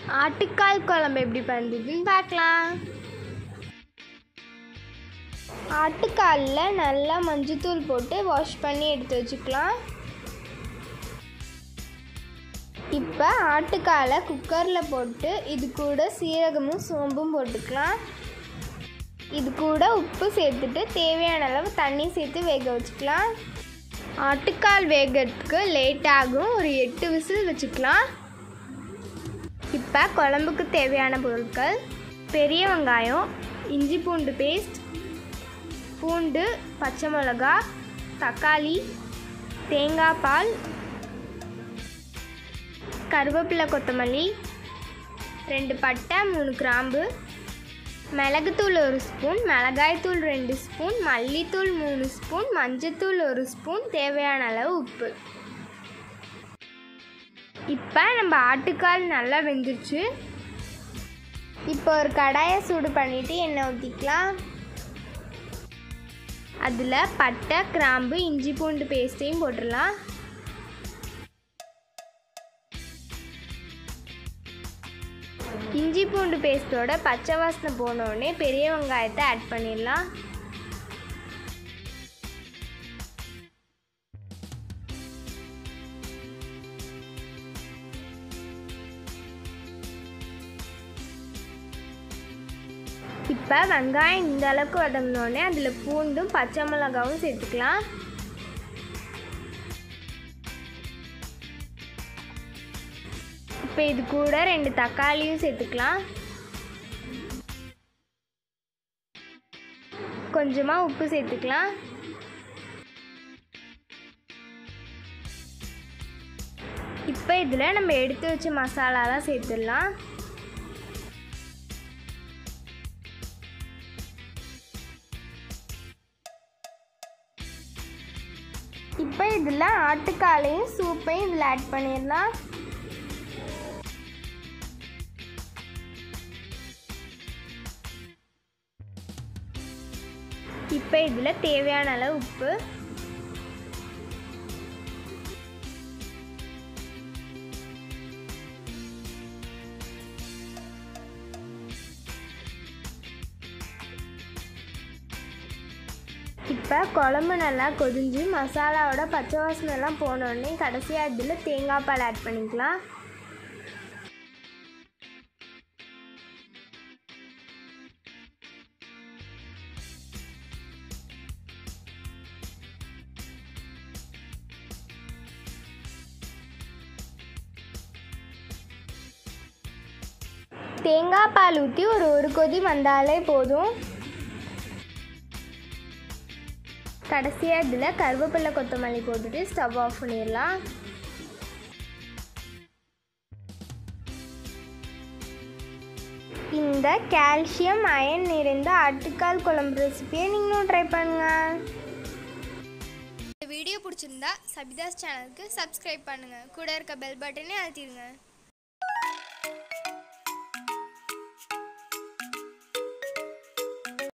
ஆட்டுக்கால் குழம்பு எப்படி பண்ணுறதுன்னு பார்க்கலாம் ஆட்டுக்காலில் நல்லா மஞ்சத்தூள் போட்டு வாஷ் பண்ணி எடுத்து வச்சுக்கலாம் இப்போ ஆட்டுக்காலை குக்கரில் போட்டு இது கூட சீரகமும் சோம்பும் போட்டுக்கலாம் இது கூட உப்பு சேர்த்துட்டு தேவையான அளவு தண்ணி சேர்த்து வேக வச்சுக்கலாம் ஆட்டுக்கால் வேகிறதுக்கு லேட் ஆகும் ஒரு எட்டு விசில் வச்சுக்கலாம் இப்போ குழம்புக்கு தேவையான பொருட்கள் பெரிய வெங்காயம் இஞ்சி பூண்டு பேஸ்ட் பூண்டு பச்சை மிளகா தக்காளி தேங்காய் பால் கருவேப்பிலை கொத்தமல்லி ரெண்டு பட்டை மூணு கிராம்பு மிளகுத்தூள் ஒரு ஸ்பூன் மிளகாய்த்தூள் ரெண்டு ஸ்பூன் மல்லித்தூள் மூணு ஸ்பூன் மஞ்சத்தூள் ஒரு ஸ்பூன் தேவையான அளவு உப்பு இப்போ நம்ம ஆட்டுக்கால் நல்லா வெந்துருச்சு இப்போ ஒரு கடாயை சூடு பண்ணிவிட்டு எண்ணெய் ஊற்றிக்கலாம் அதில் பட்டை கிராம்பு இஞ்சி பூண்டு பேஸ்ட்டையும் போட்டுடலாம் இஞ்சி பூண்டு பேஸ்ட்டோட பச்சை வாசனை போனோடனே பெரிய வெங்காயத்தை ஆட் பண்ணிடலாம் இப்போ வெங்காயம் இந்த அளவுக்கு வதங்கினோடனே அதில் பூண்டும் பச்சை மிளகாவும் சேர்த்துக்கலாம் இப்போ இது கூட ரெண்டு தக்காளியும் சேர்த்துக்கலாம் கொஞ்சமாக உப்பு சேர்த்துக்கலாம் இப்போ இதில் நம்ம எடுத்து வச்ச மசாலாலாம் சேர்த்துடலாம் இப்போ இதில் ஆட்டுக்காலையும் சூப்பையும் இதில் ஆட் பண்ணிடலாம் இப்போ இதில் தேவையான அளவு உப்பு இப்போ குழம்பு நல்லா கொதிஞ்சு மசாலாவோட பச்சை வாசனைலாம் போனோடனே கடைசியாக இதில் தேங்காய் பால் ஆட் பண்ணிக்கலாம் தேங்காய் பால் ஊற்றி ஒரு ஒரு கொதி வந்தாலே போதும் கடைசியாக இதில் கருவேப்பிலை கொத்தமல்லி போட்டுட்டு ஸ்டவ் ஆஃப் பண்ணிடலாம் இந்த கால்சியம் அயன் நிறைந்த ஆட்டுக்கால் குழம்பு ரெசிபியை நீங்களும் ட்ரை பண்ணுங்கள் இந்த வீடியோ பிடிச்சிருந்தா சபிதாஸ் சேனலுக்கு சப்ஸ்கிரைப் பண்ணுங்கள் கூட இருக்க பெல் பட்டனே அழுத்திடுங்க